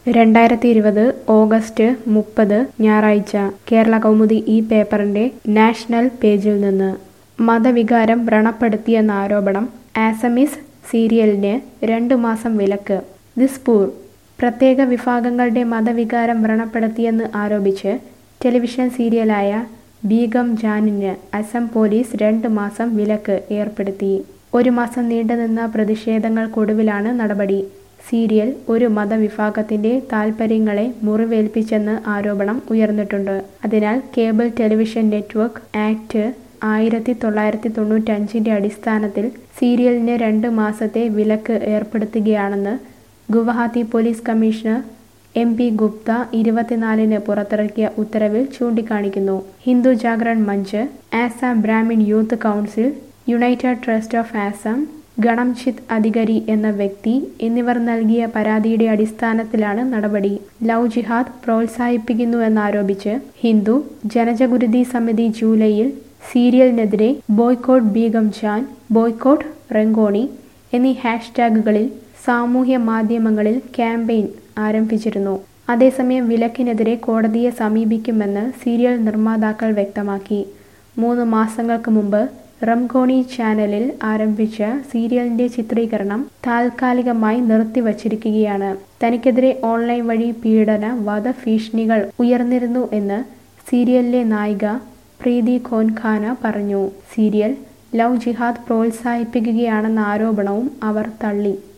രണ്ടായിരത്തി ഇരുപത് ഓഗസ്റ്റ് മുപ്പത് ഞായറാഴ്ച കേരള കൗമുദി ഈ പേപ്പറിന്റെ നാഷണൽ പേജിൽ നിന്ന് മതവികാരം വ്രണപ്പെടുത്തിയെന്ന ആരോപണം ആസമീസ് സീരിയലിന് രണ്ടു മാസം വിലക്ക് ദിസ്പൂർ പ്രത്യേക വിഭാഗങ്ങളുടെ മതവികാരം വ്രണപ്പെടുത്തിയെന്ന് ആരോപിച്ച് ടെലിവിഷൻ സീരിയലായ ബീഗം ജാനിന് അസം പോലീസ് രണ്ട് മാസം വിലക്ക് ഏർപ്പെടുത്തി ഒരു മാസം നീണ്ടുനിന്ന പ്രതിഷേധങ്ങൾക്കൊടുവിലാണ് നടപടി സീരിയൽ ഒരു മതവിഭാഗത്തിന്റെ താൽപ്പര്യങ്ങളെ മുറിവേൽപ്പിച്ചെന്ന് ആരോപണം ഉയർന്നിട്ടുണ്ട് അതിനാൽ കേബിൾ ടെലിവിഷൻ നെറ്റ്വർക്ക് ആക്ട് ആയിരത്തി തൊള്ളായിരത്തി തൊണ്ണൂറ്റഞ്ചിന്റെ അടിസ്ഥാനത്തിൽ സീരിയലിന് രണ്ട് മാസത്തെ വിലക്ക് ഏർപ്പെടുത്തുകയാണെന്ന് Guwahati police commissioner M P Gupta ഇരുപത്തിനാലിന് പുറത്തിറക്കിയ ഉത്തരവിൽ ചൂണ്ടിക്കാണിക്കുന്നു Hindu Jagaran Manch Assam Brahmin youth council united trust of Assam ഗണംചിത് അധികരി എന്ന വ്യക്തി എന്നിവർ നൽകിയ പരാതിയുടെ അടിസ്ഥാനത്തിലാണ് നടപടി ലവ് ജിഹാദ് പ്രോത്സാഹിപ്പിക്കുന്നുവെന്നാരോപിച്ച് ഹിന്ദു ജനജഗുരുതി സമിതി ജൂലൈയിൽ സീരിയലിനെതിരെ ബോയ്ക്കോട്ട് ബീഗം ജാൻ ബോയ്ക്കോട്ട് റെങ്കോണി എന്നീ ഹാഷ്ടാഗുകളിൽ സാമൂഹ്യ മാധ്യമങ്ങളിൽ ക്യാമ്പയിൻ ആരംഭിച്ചിരുന്നു അതേസമയം വിലക്കിനെതിരെ കോടതിയെ സമീപിക്കുമെന്ന് സീരിയൽ നിർമ്മാതാക്കൾ വ്യക്തമാക്കി മൂന്ന് മാസങ്ങൾക്ക് മുമ്പ് റംഗോണി ചാനലിൽ ആരംഭിച്ച സീരിയലിന്റെ ചിത്രീകരണം താൽക്കാലികമായി നിർത്തിവച്ചിരിക്കുകയാണ് തനിക്കെതിരെ ഓൺലൈൻ വഴി പീഡന വധഭീഷണികൾ ഉയർന്നിരുന്നു എന്ന് സീരിയലിലെ നായിക പ്രീതി ഖോൻഖാന പറഞ്ഞു സീരിയൽ ലവ് ജിഹാദ് പ്രോത്സാഹിപ്പിക്കുകയാണെന്ന ആരോപണവും അവർ തള്ളി